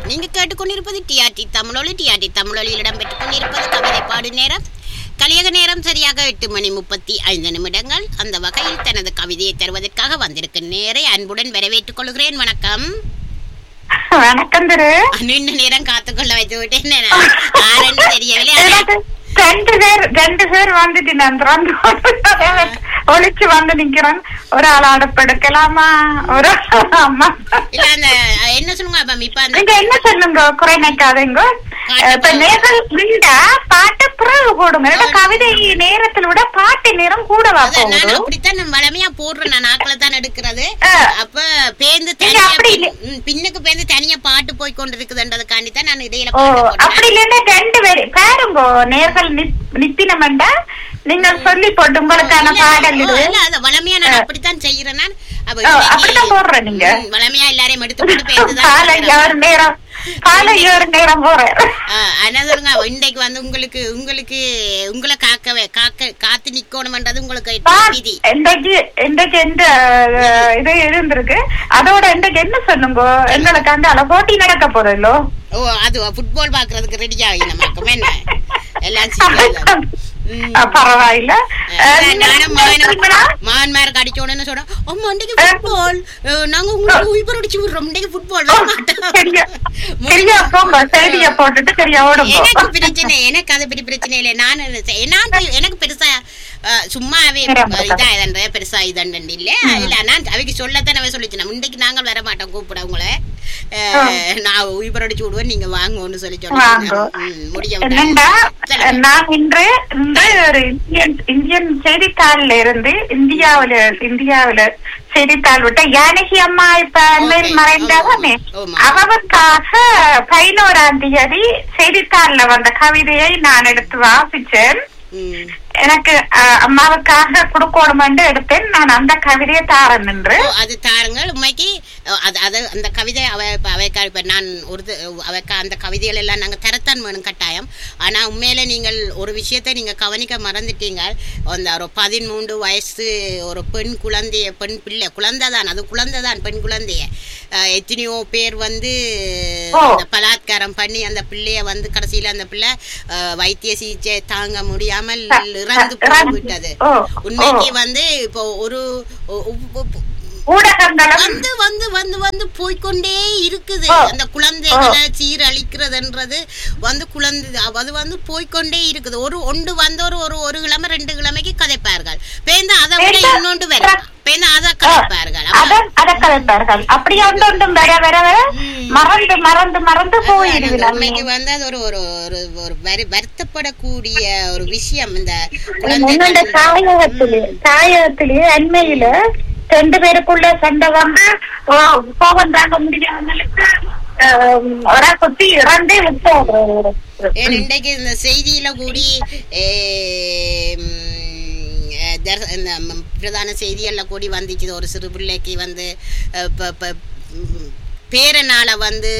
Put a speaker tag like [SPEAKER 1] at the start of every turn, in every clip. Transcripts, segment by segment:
[SPEAKER 1] நீங்க கேட்டுக்கொண்டிருப்பது டிஆர்டி தமிழொலி டிஆர்டி தமிழொலியில் இடம்பெற்றுக் கொண்டிருப்பது கவிதை பாடு நேரம் கலியக நேரம் சரியாக எட்டு மணி முப்பத்தி ஐந்து நிமிடங்கள் அந்த வகையில் தனது கவிதையை தருவதற்காக வந்திருக்கும் நேரை அன்புடன் வரவேற்றுக் கொள்கிறேன் வணக்கம்
[SPEAKER 2] வணக்கம் திரு
[SPEAKER 1] நீண்ட நேரம் காத்துக்கொள்ள வைத்து விட்டேன் நான் யாருன்னு தெரியவில்லை
[SPEAKER 2] எனக்கு ரெண்டு பேர் ரெண்டு பேர் வந்துட்டு நான் திறந்து போட்டு ஒளிச்சு வந்து நிக்கிறேன் ஒரு ஆள் அடுப்பெடுக்கலாமா ஒரு ஆள் அம்மா
[SPEAKER 1] இல்ல அந்த என்ன சொல்லுங்க அப்ப இப்ப அந்த
[SPEAKER 2] நீங்க என்ன சொல்லுங்க குறை நினைக்காதீங்க இப்ப நேர்கள் விண்டா பாட்டு பிறகு போடுங்க இல்ல கவிதை நேரத்தில் விட பாட்டு நேரம் கூடவா
[SPEAKER 1] அதான் நான்
[SPEAKER 2] போகுது
[SPEAKER 1] அப்படித்தான் நான் வளமையா போடுறேன் நான் நாக்கில தான் எடுக்கிறது
[SPEAKER 2] ஆ.
[SPEAKER 1] அப்ப பேந்து
[SPEAKER 2] நீங்க
[SPEAKER 1] தனியா
[SPEAKER 2] அப்படி இல்லை.
[SPEAKER 1] ம், பின்னுக்கு பேந்து தனியா பாட்டு போய் கொண்டிருக்குதுன்றதுக்காண்டி தான் நான் இடையில
[SPEAKER 2] ஓ
[SPEAKER 1] பாட்டு போட்டேன்
[SPEAKER 2] அப்படி இல்லைன்னா ரெண்டு பேர் பாருங்க நேர்கள் நிப்பினமெண்டா நீங்கள் சொல்லி போட்டு உங்களுக்கான
[SPEAKER 1] இல்ல,
[SPEAKER 2] பாடல்
[SPEAKER 1] ஓ,
[SPEAKER 2] இது
[SPEAKER 1] இல்ல, அது வளமையா நான்
[SPEAKER 2] ஆ.
[SPEAKER 1] அப்படித்தான் செய்யறேன் நான் அப்ப
[SPEAKER 2] ஓ,
[SPEAKER 1] இன்னைக்கு,
[SPEAKER 2] அப்படித்தான் போடுறேன் நீங்க.
[SPEAKER 1] ம், வளமையா எல்லாரையும் எடுத்து போட்டு பேந்துதான்
[SPEAKER 2] காலை
[SPEAKER 1] போடுறேன்.
[SPEAKER 2] ஏழு நேரம் காலை ஏழு நேரம் போறேன்
[SPEAKER 1] ஆ, ஆனா சொல்லுங்க இன்றைக்கு வந்து உங்களுக்கு உங்களுக்கு உங்களை காக்கவே காக்க காத்து நிக்கணும்ன்றது உங்களுக்கு விதி
[SPEAKER 2] இன்றைக்கு இன்றைக்கு எந்த அஹ், இது இருந்திருக்கு அதோட இன்றைக்கு என்ன சொல்லுங்க எங்களுக்கு அங்க அளவு போட்டி நடக்க போறதோ
[SPEAKER 1] ஓ அது ஃபுட்பால் பாக்குறதுக்கு ரெடி ஆகி நமக்கு என்ன எல்லாம் சீக்கிரம் ம்.
[SPEAKER 2] பரவாயில்ல அஹ்,
[SPEAKER 1] அதான்
[SPEAKER 2] நீங்க
[SPEAKER 1] நானும்
[SPEAKER 2] சொல்றீங்களா?
[SPEAKER 1] மகன் மகன்மாருக்கு அடிச்சோன்னு சொன்னோம் அம்மா இன்றைக்கு ஃபுட்பால் நாங்க உங்களுக்கு உயிர் அடிச்சு விடுறோம் இன்றைக்கு ஃபுட்பால் வர மாட்டோம்
[SPEAKER 2] சரியா சரியா போங்க செய்திய போட்டுட்டு சரியா
[SPEAKER 1] எனக்கு
[SPEAKER 2] ஓடுங்க
[SPEAKER 1] பிரச்சனை எனக்கு அது பெரிய பிரச்சனை இல்லை நான் என்ன செய்- நான் போய்- எனக்கு பெருசா அஹ், சும்மாவே
[SPEAKER 2] நேரம்
[SPEAKER 1] அஹ், இதா இதன்ற பெருசா இதண்டு இல்ல இல்ல நான் அவைக்கு சொல்லத்தான் அவன் சொல்லிச்சு நம்ம இன்றைக்கு நாங்கள் வர மாட்டோம் கூப்பிட உங்களை அஹ், நான் உயிர் அடிச்சு விடுவேன் நீங்க வாங்கன்னு சொல்லி
[SPEAKER 2] வாங்க.
[SPEAKER 1] சொன்னேன் முடிய
[SPEAKER 2] என்னண்டா
[SPEAKER 1] சொல்லுங்க.
[SPEAKER 2] நான் இன்று இன்று ஒரு இந்தியன் இந்தியன் செய்தித்தாள்ல இருந்து இந்தியாவுல இந்தியாவுல செய்தித்தாள் விட்ட யானகி அம்மா இப்ப அண்மையில்
[SPEAKER 1] Okay.
[SPEAKER 2] மறைந்தாதானே
[SPEAKER 1] ஆமா, ஆமா.
[SPEAKER 2] அவருக்காக பதினோராம் தேதி செய்தித்தாள்ல வந்த கவிதையை நான் எடுத்து வாசிச்சேன்
[SPEAKER 1] ம்.
[SPEAKER 2] எனக்கு அஹ், அம்மாவுக்காக கொடுக்கணுமென்று எடுத்தேன் நான் அந்த கவிதையை தாரன் என்று
[SPEAKER 1] ஓ, அது தாருங்கள் உண்மைக்கு அஹ், அது அது அந்த கவிதை அவ இப்ப அவைக்கா இப்ப நான் ஒரு இது, அவைக்கா அந்த கவிதைகள் எல்லாம் நாங்க தரத்தான் வேணும் கட்டாயம் ஆனா உண்மையில நீங்கள் ஒரு விஷயத்தை நீங்க கவனிக்க மறந்துட்டீங்க அந்த ஒரு பதிமூன்று வயசு ஒரு பெண் குழந்தைய பெண் பிள்ளை குழந்தை தான் அது குழந்தை தான் பெண் குழந்தைய அஹ், எத்தனையோ பேர் வந்து
[SPEAKER 2] ஓ.
[SPEAKER 1] அந்த பலாத்காரம் பண்ணி அந்த பிள்ளைய வந்து கடைசியில அந்த பிள்ளை அஹ், வைத்திய சிகிச்சை தாங்க முடியாமல் இறந்து போய்விட்டது
[SPEAKER 2] ஓ,
[SPEAKER 1] உண்மைக்கு
[SPEAKER 2] ஓ.
[SPEAKER 1] வந்து இப்போ ஒரு ஒ- ஒ-
[SPEAKER 2] ஊடகங்களும்
[SPEAKER 1] வந்து வந்து வந்து வந்து போய்க்கொண்டே இருக்குது
[SPEAKER 2] ஓ.
[SPEAKER 1] அந்த குழந்தைகளை சீரழிக்கிறதுன்றது வந்து குழந்தை அது வந்து போய்க்கொண்டே இருக்குது ஒரு ஒன்று வந்து ஒரு ஒரு ஒரு கிழமை ரெண்டு கிழமைக்கு கதைப்பார்கள் பேருந்து அதை விட
[SPEAKER 2] பேருந்து-
[SPEAKER 1] இன்னொன்று வரும் பேருந்து அதை கதைப்பார்கள் அப்ப-
[SPEAKER 2] அதான் அத கலைப்பார்கள் அப்படி ஒன்று ஒன்றும் வர வர வர மறந்து மறந்து மறந்து
[SPEAKER 1] அதான்
[SPEAKER 2] போயிடுது
[SPEAKER 1] அந்த உண்மைக்கு வந்து அது ஒரு ஒரு ஒரு ஒரு வரு- வருத்தப்படக்கூடிய ஒரு விஷயம் இந்த
[SPEAKER 2] முன்னாடி
[SPEAKER 1] குழந்தைகள்
[SPEAKER 2] தாயகத்திலே தாயகத்திலே அண்மையில ரெண்டு பேருக்குள்ள சண்டை வந்து ஓ, கோபம் தாங்க முடியாமல் ஆம், ஒரு குத்தி இறந்தே விட்டோம்
[SPEAKER 1] ஏன் இன்றைக்கு இந்த செய்தியில கூடி ஏம், அஹ், தர்- இந்த ம், பிரதான செய்திகள்ல கூடி வந்துச்சு ஒரு சிறு பிள்ளைக்கு வந்து அஹ், ப- ப- ம், பேரனால வந்து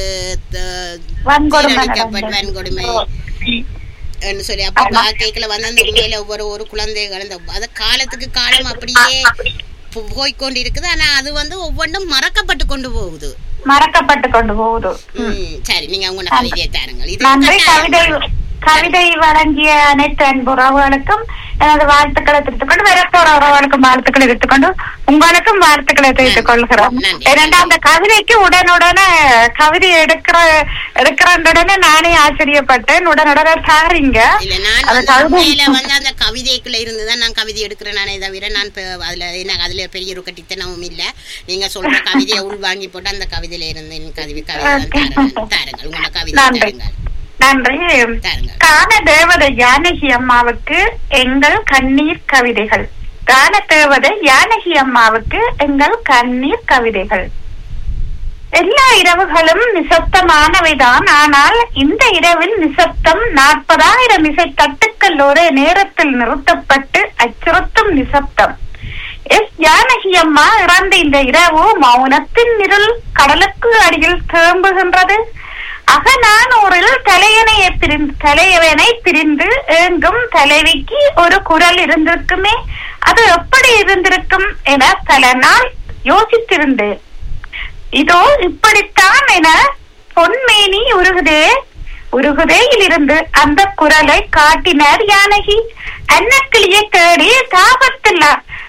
[SPEAKER 1] த-
[SPEAKER 2] வன்கொடுமை
[SPEAKER 1] சீரழிக்கப்பட்ட
[SPEAKER 2] நடந்தது.
[SPEAKER 1] வன்கொடுமை
[SPEAKER 2] ஓ.
[SPEAKER 1] ன்னு சொல்லி அப்ப கேட்கல வந்து அந்த உண்மையில ஒவ்வொரு ஒரு குழந்தைகள் அந்த அது காலத்துக்கு காலம் அப்படியே போ- போய்க்கொண்டு இருக்குது ஆனா அது வந்து ஒவ்வொன்றும் மறக்கப்பட்டு கொண்டு போகுது
[SPEAKER 2] மறக்கப்பட்டு கொண்டு போகுது
[SPEAKER 1] ம், சரி நீங்க உங்களோட கவிதையை தாருங்கள் இது
[SPEAKER 2] நன்றி
[SPEAKER 1] கட்டாயம்.
[SPEAKER 2] கவிதை கவிதை வழங்கிய அனைத்து அன்பு உறவுகளுக்கும் எனது வாழ்த்துக்களை தெரிவித்துக் கொண்டு வரப்போற உறவுகளுக்கும் வாழ்த்துக்களை தெரிவித்துக் கொண்டு உங்களுக்கும் வாழ்த்துக்களை தெரிவித்துக் கொள்கிறோம்
[SPEAKER 1] நன்றி.
[SPEAKER 2] ஏனென்றா அந்த கவிதைக்கு உடனுடனே கவிதை எடுக்கிற எடுக்கிறதுடனே நானே ஆச்சரியப்பட்டேன் உடனுடனே சாரிங்க
[SPEAKER 1] இல்ல நான்
[SPEAKER 2] அது
[SPEAKER 1] வந்து
[SPEAKER 2] கவிதை-
[SPEAKER 1] உண்மையில வந்து அந்த கவிதைக்குள்ள இருந்துதான் நான் கவிதை எடுக்கிறேன் நானே தவிர நான் இப்ப அதுல என்ன அதுல பெரிய ஒரு கட்டித்தனமும் இல்ல நீங்க சொல்ற கவிதையை உள் வாங்கி போட்டு அந்த கவிதையில இருந்து என் கவிதை கவிதை தான் தாருங்கள் தாருங்கள் உங்களோட கவிதை
[SPEAKER 2] நன்றி.
[SPEAKER 1] தாருங்கள்
[SPEAKER 2] நன்றி
[SPEAKER 1] தாருங்கள்
[SPEAKER 2] கான தேவதை ஜானகி அம்மாவுக்கு எங்கள் கண்ணீர் கவிதைகள் கான தேவதை ஜானகி அம்மாவுக்கு எங்கள் கண்ணீர் கவிதைகள் எல்லா இரவுகளும் நிசப்தமானவைதான் ஆனால் இந்த இரவில் நிசப்தம் நாற்பதாயிரம் இசை தட்டுக்கள் ஒரே நேரத்தில் நிறுத்தப்பட்டு அச்சுறுத்தும் நிசப்தம் எஸ் ஜானகி அம்மா இறந்த இந்த இரவு மௌனத்தின் இருள் கடலுக்கு அடியில் திரும்புகின்றது அகநானூரில் தலையணையை பிரிந்து தலையவனை பிரிந்து ஏங்கும் தலைவிக்கு ஒரு குரல் இருந்திருக்குமே அது எப்படி இருந்திருக்கும் என பல நாள் யோசித்திருந்தேன் இதோ இப்படித்தான் என பொன்மேனி உருகுதே உருகுதேயிலிருந்து அந்த குரலை காட்டினார் யானகி அன்னக்கிளியை தேடி தாபத்தில்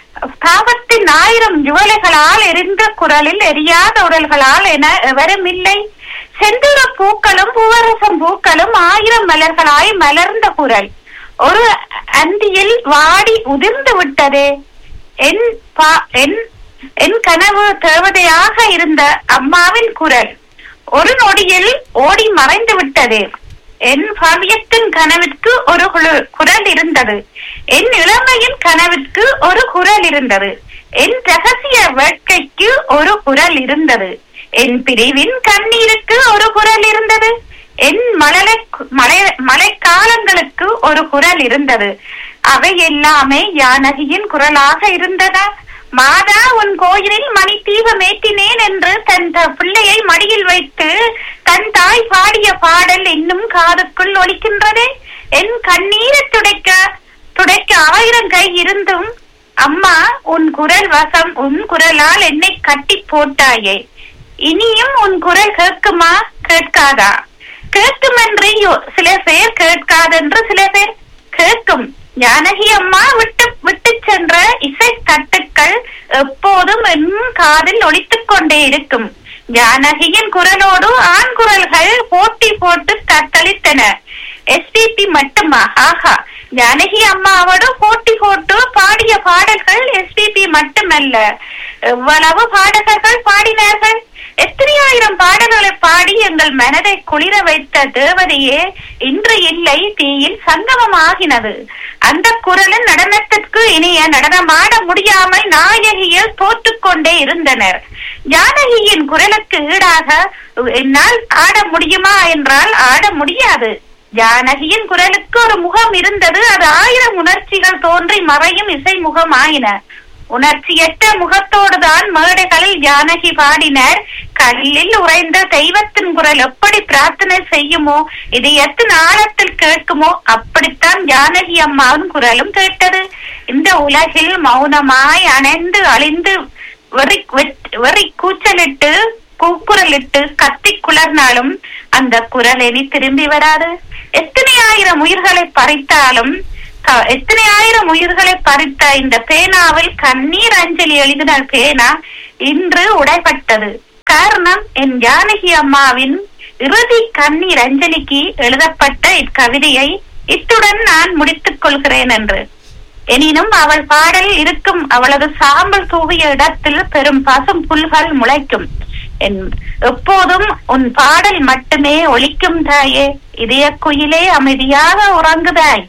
[SPEAKER 2] தாபத்தின் ஆயிரம் ஜுவலைகளால் எரிந்த குரலில் எரியாத உடல்களால் என எவரும் இல்லை செந்தூர பூக்களும் பூவரசம் பூக்களும் ஆயிரம் மலர்களாய் மலர்ந்த குரல் ஒரு அந்தியில் வாடி உதிர்ந்து விட்டதே என் பா- என் என் கனவு தேவதையாக இருந்த அம்மாவின் குரல் ஒரு நொடியில் ஓடி மறைந்து விட்டது என் பாவியத்தின் கனவிற்கு ஒரு குழு- குரல் இருந்தது என் இளமையின் கனவிற்கு ஒரு குரல் இருந்தது என் ரகசிய வேட்கைக்கு ஒரு குரல் இருந்தது என் பிரிவின் கண்ணீருக்கு ஒரு குரல் இருந்தது என் மழலை மழை மழைக்காலங்களுக்கு ஒரு குரல் இருந்தது அவை எல்லாமே யானகியின் குரலாக இருந்தன மாதா உன் கோயிலில் மணி தீபம் ஏற்றினேன் என்று தன் த- பிள்ளையை மடியில் வைத்து தன் தாய் பாடிய பாடல் இன்னும் காதுக்குள் ஒலிக்கின்றதே என் கண்ணீரை துடைக்க துடைக்க ஆயிரம் கை இருந்தும் அம்மா உன் குரல் வசம் உன் குரலால் என்னை கட்டி போட்டாயே இனியும் உன் குரல் கேட்குமா கேட்காதா கேட்குமென்று யோ- சில பேர் கேட்காதென்று சில பேர் கேட்கும் ஜானகி அம்மா விட்டு விட்டு சென்ற இசை தட்டுக்கள் எப்போதும் என் காதில் ஒலித்துக் கொண்டே இருக்கும் ஜானகியின் குரலோடு ஆண் குரல்கள் போட்டி போட்டு தத்தளித்தன எஸ்பிபி மட்டுமா ஆஹா ஜானகி அம்மாவோடு போட்டி போட்டு பாடிய பாடல்கள் எஸ்பிபி மட்டுமல்ல எவ்வளவு பாடகர்கள் பாடினார்கள் எத்தனை ஆயிரம் பாடல்களை பாடி எங்கள் மனதை குளிர வைத்த தேவதையே இன்று இல்லை தீயில் சங்கமமாகினது அந்த குரலின் நடனத்திற்கு இனிய நடனமாட முடியாமல் நாயகியில் தோற்றுக்கொண்டே இருந்தனர் ஜானகியின் குரலுக்கு ஈடாக என்னால் ஆட முடியுமா என்றால் ஆட முடியாது ஜானகியின் குரலுக்கு ஒரு முகம் இருந்தது அது ஆயிரம் உணர்ச்சிகள் தோன்றி மறையும் இசை முகம் ஆயின உணர்ச்சியற்ற முகத்தோடுதான் மேடைகளில் ஜானகி பாடினர் கல்லில் உறைந்த தெய்வத்தின் குரல் எப்படி பிரார்த்தனை செய்யுமோ இது எத்தனை ஆழத்தில் கேட்குமோ அப்படித்தான் ஜானகி அம்மாவின் குரலும் கேட்டது இந்த உலகில் மௌனமாய் அணைந்து அழிந்து வெறி வெட்- வெறி கூச்சலிட்டு கூக்குரலிட்டு கத்தி குளர்னாலும் அந்த குரல் இனி திரும்பி வராது எத்தனை ஆயிரம் உயிர்களை பறித்தாலும் க- எத்தனை ஆயிரம் உயிர்களை பறித்த இந்த பேனாவில் கண்ணீர் அஞ்சலி எழுதின பேனா இன்று உடைப்பட்டது காரணம் என் ஜானகி அம்மாவின் இறுதி கண்ணீர் அஞ்சலிக்கு எழுதப்பட்ட இக்கவிதையை இத்துடன் நான் முடித்துக் கொள்கிறேன் என்று எனினும் அவள் பாடல் இருக்கும் அவளது சாம்பல் தூவிய இடத்தில் பெரும் பசும் புல்கள் முளைக்கும் என் எப்போதும் உன் பாடல் மட்டுமே ஒலிக்கும் தாயே இதய குயிலே அமைதியாக உறங்குதாய்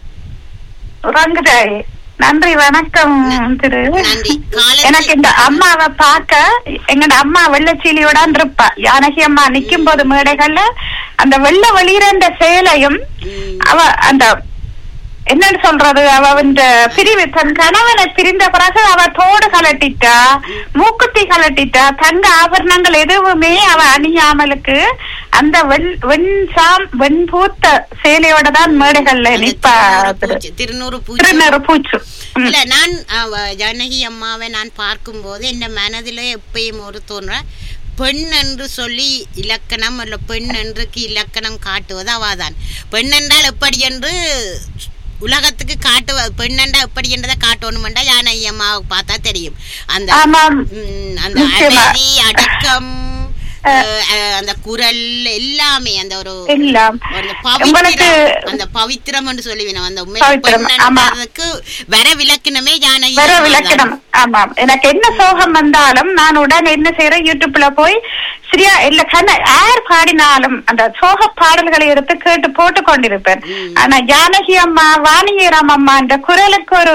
[SPEAKER 2] உறங்குதாய் நன்றி வணக்கம் திரு
[SPEAKER 1] நன்றி. காலத்தில்
[SPEAKER 2] எனக்கு இந்த அம்மாவை பார்க்க எங்கட அம்மா வெள்ளச்சீலியோட இருப்பா ஜானகி அம்மா நிக்கும் போது மேடைகள்ல அந்த வெள்ள வெளியிற அந்த செயலையும்
[SPEAKER 1] ம்.
[SPEAKER 2] அவ அந்த என்னன்னு சொல்றது அவ இந்த பிரிவு தன் கணவனை பிரிந்த பிறகு அவ தோடு கலட்டிட்டா மூக்குத்தி கலட்டிட்டா தங்க ஆபரணங்கள் எதுவுமே அவ அணியாமலுக்கு அந்த வெண் வெண் சாம் வெண் பூத்த சேலையோட தான் மேடைகள்ல
[SPEAKER 1] அந்த
[SPEAKER 2] நிப்பா
[SPEAKER 1] திருநூறு
[SPEAKER 2] திரு-
[SPEAKER 1] பூச்சி- திருநூறு பூச்சி
[SPEAKER 2] திருநெறு பூச்சு ம்.
[SPEAKER 1] இல்ல நான் அவ ஜானகி அம்மாவை நான் பார்க்கும்போது என் மனதிலே எப்பயும் ஒரு தோன்ற பெண் என்று சொல்லி இலக்கணம் அல்ல பெண் என்றுக்கு இலக்கணம் காட்டுவது அவாதான் பெண் என்றால் எப்படி என்று உலகத்துக்கு காட்டுவ பெண் என்றால் எப்படி என்றதை காட்டணுமெண்டா ஜானகி அம்மாவை பார்த்தா தெரியும் அந்த
[SPEAKER 2] ஆமாம்
[SPEAKER 1] ம், அந்த
[SPEAKER 2] நிச்சயமா.
[SPEAKER 1] அமைதி அடக்கம் அஹ், அஹ், அந்த குரல் எல்லாமே அந்த ஒரு
[SPEAKER 2] எல்லாம்
[SPEAKER 1] அந்த
[SPEAKER 2] உங்களுக்கு
[SPEAKER 1] பவித்திரம் அந்த பவித்திரம் என்று சொல்லுவேன் அந்த உண்மை
[SPEAKER 2] பவித்திரம், ஆமா.
[SPEAKER 1] பெண்ணன்றதுக்கு வர விளக்கணமே ஜானகி
[SPEAKER 2] வர
[SPEAKER 1] அம்மாதான்.
[SPEAKER 2] விளக்கணம் ஆமாம் எனக்கு என்ன சோகம் வந்தாலும் நான் உடனே என்ன செய்யறேன் யூடியூப்ல போய் சரியா இல்ல கண்ண யார் பாடினாலும் அந்த சோக பாடல்களை எடுத்து கேட்டு போட்டு கொண்டிருப்பேன்
[SPEAKER 1] ம்.
[SPEAKER 2] ஆனா ஜானகி அம்மா வாணியராம் அம்மா என்ற குரலுக்கு ஒரு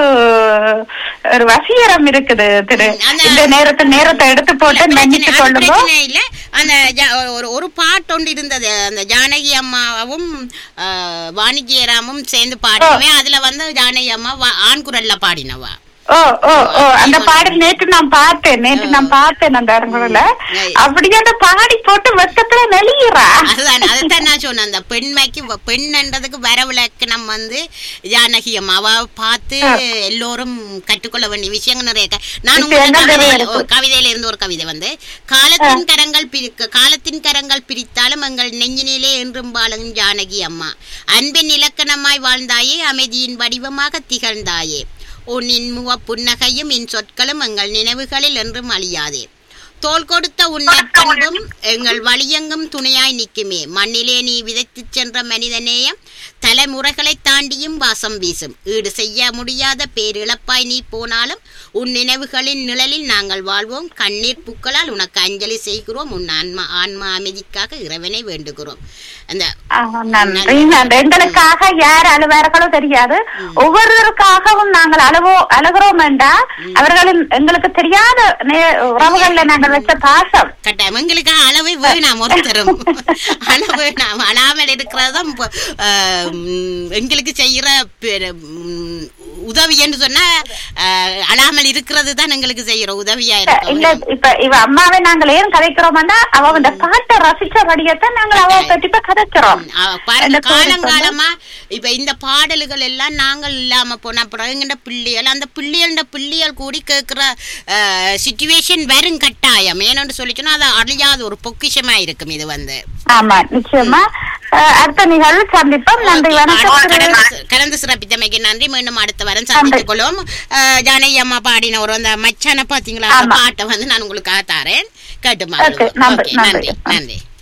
[SPEAKER 2] ஒரு வசீகரம் இருக்குது திரு
[SPEAKER 1] ம், அந்த-
[SPEAKER 2] இந்த நேரத்து நேரத்தை எடுத்து போட்டு
[SPEAKER 1] இல்ல, பிரச்சனை-
[SPEAKER 2] மன்னித்து
[SPEAKER 1] அது
[SPEAKER 2] கொள்ளுங்க
[SPEAKER 1] பிரச்சனை இல்ல அந்த ஜா- ஒரு ஒரு பாட்டு ஒன்று இருந்தது அந்த ஜானகி அம்மாவும் ஆஹ், வாணிஜ்யராமும் சேர்ந்து பாடினவே அதுல வந்து ஜானகி அம்மா வா- ஆண் குரல்ல பாடினவா
[SPEAKER 2] ஓ ஓ ஓ அந்த பாடல் நேற்று நான் பார்த்தேன் நேற்று நான் பார்த்தேன் அந்த அரங்குல
[SPEAKER 1] ம்.
[SPEAKER 2] அப்படியே அந்த பாடி போட்டு வெக்கத்துல நெளியிறா
[SPEAKER 1] அதுதான் அதைத்தான் நான் சொன்னேன் அந்த பெண்மைக்கு வ- பெண்ன்றதுக்கு வரவிலக்கணம் வந்து ஜானகி அம்மா அவ பார்த்து எல்லோரும் கற்றுக்கொள்ள வேண்டிய விஷயங்கள் நிறைய க- நான்
[SPEAKER 2] இப்ப
[SPEAKER 1] உங்களுக்கு
[SPEAKER 2] என்ன
[SPEAKER 1] கவிதையில
[SPEAKER 2] தெரியுது?
[SPEAKER 1] ஒரு கவிதையில இருந்து ஒரு கவிதை வந்து காலத்தின் கரங்கள் பிரிக்க காலத்தின் கரங்கள் பிரித்தாலும் எங்கள் நெஞ்சினிலே என்றும் வாழும் ஜானகி அம்மா அன்பின் இலக்கணமாய் வாழ்ந்தாயே அமைதியின் வடிவமாக திகழ்ந்தாயே உன்னின் முக புன்னகையும் இன் சொற்களும் எங்கள் நினைவுகளில் என்றும் அழியாதே தோள் கொடுத்த உன் நற்பண்பும் எங்கள் வழியெங்கும் துணையாய் நிற்குமே மண்ணிலே நீ விதைத்துச் சென்ற மனிதநேயம் தலைமுறைகளை தாண்டியும் வாசம் வீசும் ஈடு செய்ய முடியாத பேரிழப்பாய் நீ போனாலும் உன் நினைவுகளின் நிழலில் நாங்கள் வாழ்வோம் கண்ணீர் பூக்களால் உனக்கு அஞ்சலி செய்கிறோம் உன் ஆன்மா ஆன்மா அமைதிக்காக இறைவனை வேண்டுகிறோம் அந்த
[SPEAKER 2] ஆஹ், நன்றி நன்றி எங்களுக்காக யார் அழுவார்களோ தெரியாது ஒவ்வொருவருக்காகவும் நாங்கள் அழுவோ அழுகிறோம் என்றால் அவர்களின் எங்களுக்கு தெரியாத நே- உறவுகள்ல நாங்கள் வச்ச பாசம்
[SPEAKER 1] கட்டாயம் எங்களுக்கு அளவு வேணாம் ஒருத்தரும் அளவு வேணாம் அழாமல் இருக்கிறதும் இப்போ, ஆஹ், உம், எங்களுக்கு செய்யற பெரு- உம், உதவி என்று சொன்னா ஆஹ், அழாமல் இருக்கிறது தான் எங்களுக்கு செய்யற உதவியா
[SPEAKER 2] இல்ல
[SPEAKER 1] இருக்கும்
[SPEAKER 2] இப்ப இவ அம்மாவை நாங்கள் ஏன் கதைக்கிறோம்னா அவ இந்த பாட்டை ரசிச்சபடியத்தான் நாங்கள் அவ பற்றி இப்ப கதைக்கிறோம்
[SPEAKER 1] அவ பாருங்க
[SPEAKER 2] என்ன கோரி
[SPEAKER 1] காலங்காலமா இப்ப இந்த பாடல்கள் எல்லாம் நாங்கள் இல்லாம போன அப்புறம் எங்கட பிள்ளைகள் அந்த பிள்ளைகள பிள்ளைகள் கூடி கேட்கிற சுச்சுவேஷன் வரும் கட்டாயம் ஏன்னு சொல்லிச்சோன்னா அது அழியாத ஒரு பொக்கிஷமா இருக்கும் இது வந்து
[SPEAKER 2] ஆமா நிச்சயமா அஹ், அடுத்த நிகழ்வு சந்திப்போம் நன்றி வணக்கம் திரு-
[SPEAKER 1] கலந்து- கலந்து சிறப்பித்தமைக்கு நன்றி மீண்டும் அடுத்த வாரம் சந்தித்துக் கொள்வோம் அஹ், ஜானகி அம்மா பாடின ஒரு அந்த மச்சான பாத்தீங்களா அந்த
[SPEAKER 2] ஆமா.
[SPEAKER 1] பாட்டை வந்து நான் உங்களுக்காக தாரேன் கேட்டுமா
[SPEAKER 2] Okay, நன்றி,
[SPEAKER 1] ஓகே, நன்றி
[SPEAKER 2] நன்றி.
[SPEAKER 1] நன்றி